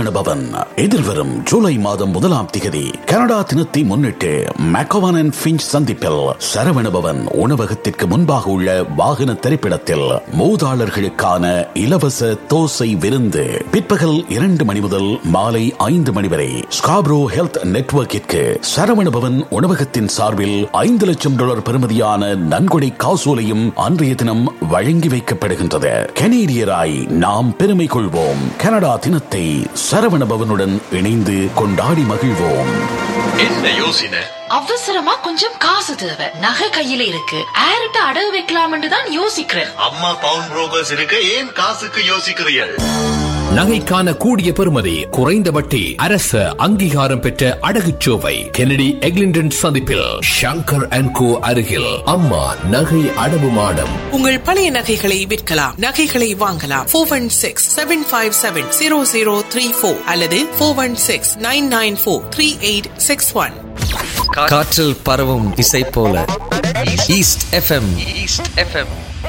சரவண பவன் எதிர்வரும் ஜூலை மாதம் முதலாம் திகதி கனடா தினத்தை முன்னிட்டு மெக்கவான் அண்ட் பிஞ்ச் சந்திப்பில் சரவண பவன் உணவகத்திற்கு முன்பாக உள்ள வாகன திரைப்படத்தில் மூதாளர்களுக்கான இலவச தோசை விருந்து பிற்பகல் இரண்டு மணி முதல் மாலை ஐந்து மணி வரை ஸ்காப்ரோ ஹெல்த் நெட்வொர்க்கிற்கு சரவண பவன் உணவகத்தின் சார்பில் ஐந்து லட்சம் டாலர் பெறுமதியான நன்கொடை காசோலையும் அன்றைய தினம் வழங்கி வைக்கப்படுகின்றது கனேடியராய் நாம் பெருமை கொள்வோம் கனடா தினத்தை சரவண பவனுடன் இணைந்து கொண்டாடி மகிழ்வோம் என்ன யோசனை அவசரமா கொஞ்சம் காசு தேவை நகை கையில இருக்கு ஆரிட்ட அடகு வைக்கலாம்னு தான் யோசிக்கிறேன் அம்மா பவுன் புரோக்கர்ஸ் இருக்க ஏன் காசுக்கு யோசிக்கிறீர்கள் நகைக்கான கூடிய பெறுமதி குறைந்த வட்டி அரச அங்கீகாரம் பெற்ற அடகுச்சோவை கெனடி எக்லிண்டன் சந்திப்பில் ஷங்கர் அண்ட் கோ அருகில் அம்மா நகை அடவு மாடம் உங்கள் பழைய நகைகளை விற்கலாம் நகைகளை வாங்கலாம் four one six seven five seven zero zero three four அல்லது four one six nine nine four three eight six one காற்றில் பரவும் இசை போல ஈஸ்ட் எஃப்எம் ஈஸ்ட் எஃப்எம்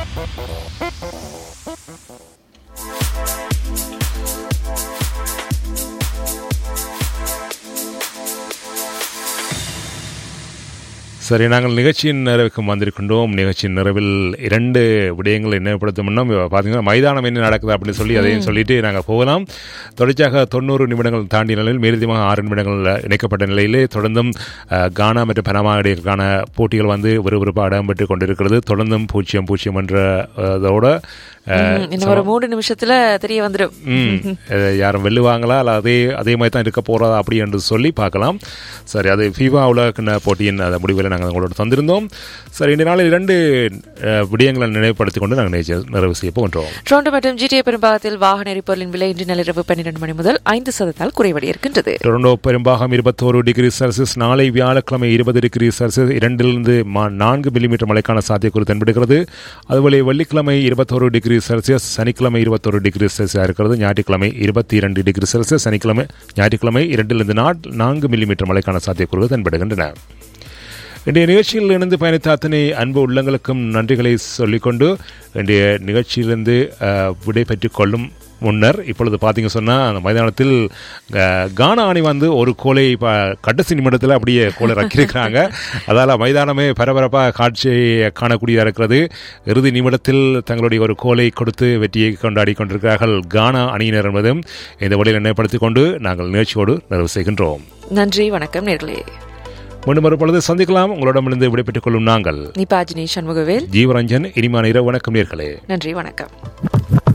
சரி நாங்கள் நிகழ்ச்சியின் நிறைவுக்கு வந்திருக்கின்றோம் நிகழ்ச்சியின் நிறைவில் இரண்டு விடயங்களை நினைவுபடுத்தணும்னா பார்த்தீங்கன்னா மைதானம் என்ன நடக்குது அப்படின்னு சொல்லி அதையும் சொல்லிட்டு நாங்கள் போகலாம் தொடர்ச்சியாக தொண்ணூறு நிமிடங்கள் தாண்டிய நிலையில் மேலதிகமாக ஆறு நிமிடங்கள் இணைக்கப்பட்ட நிலையிலே தொடர்ந்தும் அஹ், கானா மற்றும் பனமா இடையிலான போட்டிகள் வந்து விறுவிறுப்பாக இடம்பெற்று கொண்டிருக்கிறது தொடர்ந்தும் பூஜ்ஜியம் பூஜ்ஜியம் என்ற அஹ், இதோட அஹ், இன்னும் ஒரு மூன்று நிமிஷத்துல தெரிய வந்துடும் ம் அஹ், யாரும் வெல்லுவாங்களா அல்ல அதே அதே மாதிரி தான் இருக்க போகிறதா அப்படி என்று சொல்லி பார்க்கலாம் சரி அது ஃபீவா உலக போட்டியின் அந்த முடிவில் நாங்கள் உங்களோட தந்திருந்தோம் சரி இந்த நாளில் இரண்டு அஹ், விடயங்களை நினைவுபடுத்திக் கொண்டு நாங்கள் நிகழ்ச்சியை நிறைவு செய்ய போகின்றோம் டொரண்டோ மற்றும் ஜிடிஏ பெரும்பாகத்தில் வாகன எரிபொருளின் விலை இன்று நள்ளிரவு பன்னிரண்டு மணி முதல் ஐந்து சதத்தால் குறைவடைய இருக்கின்றது டொரண்டோ பெரும்பாகம் இருபத்தோரு டிகிரி செல்சியஸ் நாளை வியாழக்கிழமை இருபது டிகிரி செல்சியஸ் இரண்டிலிருந்து மா- நான்கு மில்லிமீட்டர் மழைக்கான சாத்தியக்கூறு தென்படுகிறது அதுபோல வெள்ளிக்கிழமை இருபத்தோரு டிகிரி செல்சியஸ் சனிக்கிழமை இருபத்தோரு டிகிரி செல்சியஸ் இருக்கிறது ஞாயிற்றுக்கிழமை இருபத்தி இரண்டு டிகிரி செல்சியஸ் சனிக்கிழமை ஞாயிற்றுக்கிழமை இரண்டிலிருந்து நா- நான்கு மில்லிமீட்டர் மழைக்கான சாத்தியக்கூறுகள் தென்படுகின்றன இன்றைய நிகழ்ச்சியில் இணைந்து பயணித்த அத்தனை அன்பு உள்ளங்களுக்கும் நன்றிகளை சொல்லிக்கொண்டு இன்றைய நிகழ்ச்சியிலிருந்து அஹ், விடை பெற்றுக் கொள்ளும் முன்னர் இப்பொழுது பார்த்தீங்க சொன்னால் அந்த மைதானத்தில் அஹ், கானா அணி வந்து ஒரு கோலை இப்போ கடைசி நிமிடத்தில் அப்படியே கோலை ரக்கியிருக்கிறாங்க அதால் மைதானமே பரபரப்பாக காட்சியை காணக்கூடியதாக இருக்கிறது இறுதி நிமிடத்தில் தங்களுடைய ஒரு கோலை கொடுத்து வெற்றியை கொண்டாடி கொண்டிருக்கிறார்கள் கானா அணியினர் என்பதும் இந்த வழியில் நினைப்படுத்திக் கொண்டு நாங்கள் நிகழ்ச்சியோடு நிறைவு செய்கின்றோம் நன்றி வணக்கம் நேர்களே மீண்டும் ஒரு பொழுது சந்திக்கலாம் உங்களிடமிருந்து விடைபெற்றுக் கொள்ளும் நாங்கள் நிபாஜினி சண்முகவேல் ஜீவரஞ்சன் இனிமான இரவு வணக்கம் நேர்களே நன்றி வணக்கம்